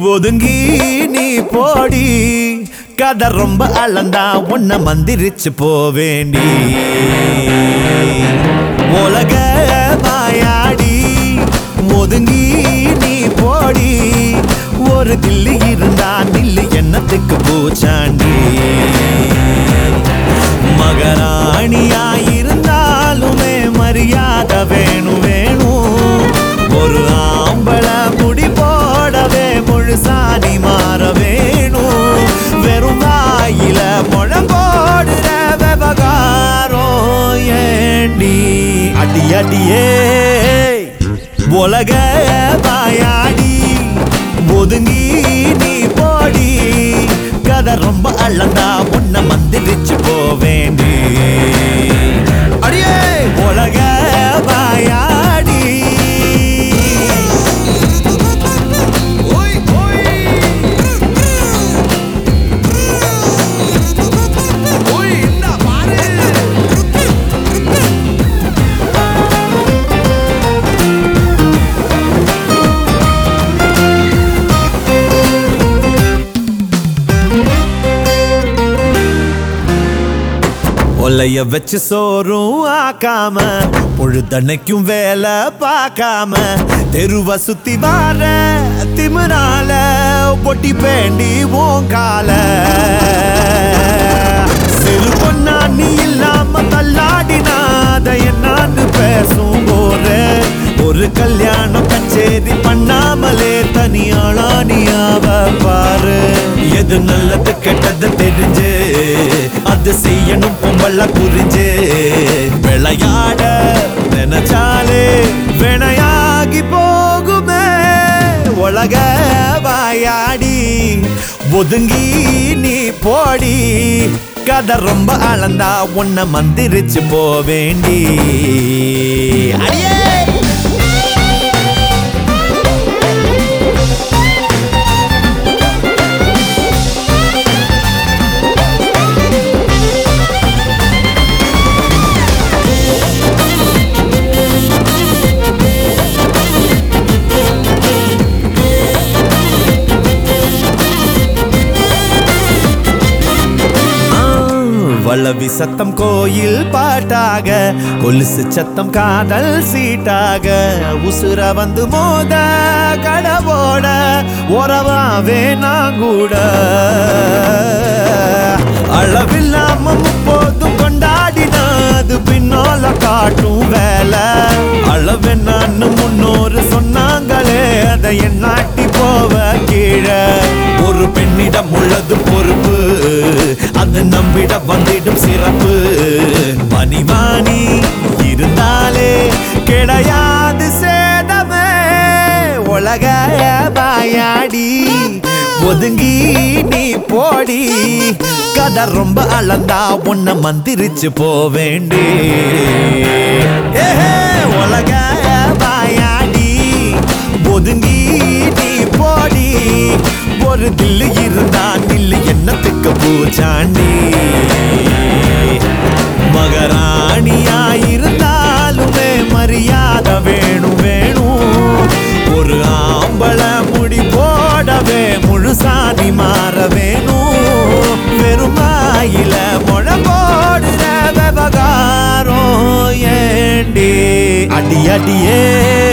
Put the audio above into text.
ஒதுங்கி நீ போடி கதை ரொம்ப அளந்தா உன்னை மந்திரிச்சு போவேண்டி உலக மாயாடி ஒதுங்கி நீ போடி ஒரு கில்லி இருந்தா நில்லு என்னத்துக்கு பூச்சாண்டி மகராணியாயிருந்தாலுமே மரியாதை வேணும் வேணும் ஒரு ஆம்பள முடி போடவே முழுசாணி மாற வேணும் வெறும் வாயில முழங்கோடுற விவகாரம் ஏண்டி அடி அடியே உலக வாயாடி ஒதுங்கி நீ போடி கதை ரொம்ப அழந்தா உன்னை மந்திரிச்சு போவேண்டி அடியே உலக வாயாடி ஓய் ஓய் ஓய் இந்த பாரு ஒலைய வச்சு சோறும் ஆக்காம பொழுதன்னைக்கும் வேலை பார்க்காம தெருவ சுத்தி வார திமிரால பொட்டி பேண்டி ஓங்கால சிறு பொண்ணா நீ இல்லாம தள்ளாடினாத என்னான்னு பேசும் போற ஒரு கல்யாணம் கச்சேரி பண்ணாமலே தனியாளா நீயாவ பாரு எது நல்லது கெட்டது தெரிஞ்சு அது செய்யணும் பொம்பள புரிஞ்சு விளையாட நினைச்சாலே வினையாகி போகுமே உலக வாயாடி ஒதுங்கி நீ போடி கதை ரொம்ப அளந்தா உன்னை மந்திரிச்சு போவேண்டி அடியே வளவி சத்தம் கோயில் பாட்டாக கொலுசு சத்தம் காதல் சீட்டாக உசுர வந்து மோத கடவோட உறவாவே நான் கூட அளவில்லாம முப்போதும் கொண்டாடினது பின்னால காட்டும் வேலை அளவென்னு முன்னோரு சொன்னாங்களே அதை என்னாட்டி போவ கீழே ஒரு பெண்ணிடம் உள்ளது பொறுப்பு அது நம்பிட வந்திடும் சிறப்பு பனிமானி இருந்தாலே கிடையாது சேதமே உலக பாயாடி ஒதுங்கி நீ போடி கதை ரொம்ப அளந்தா உன்னை மந்திரிச்சு போவேண்டி ஏஹே, உலக பாயாடி ஒதுங்கி நீ போடி ஒரு தில்லு இருந்தா நில்லு என்னத்துக்கு பூச்சாண்டி மகராணியா இருந்தாலுமே மரியாதை வேணும் வேணும் ஒரு ஆம்பள முடி போடவே முழுசாதி மாற வேணும் வெறுமாயில முழங்கோடுற விவகாரம் ஏண்டி அடி அடியே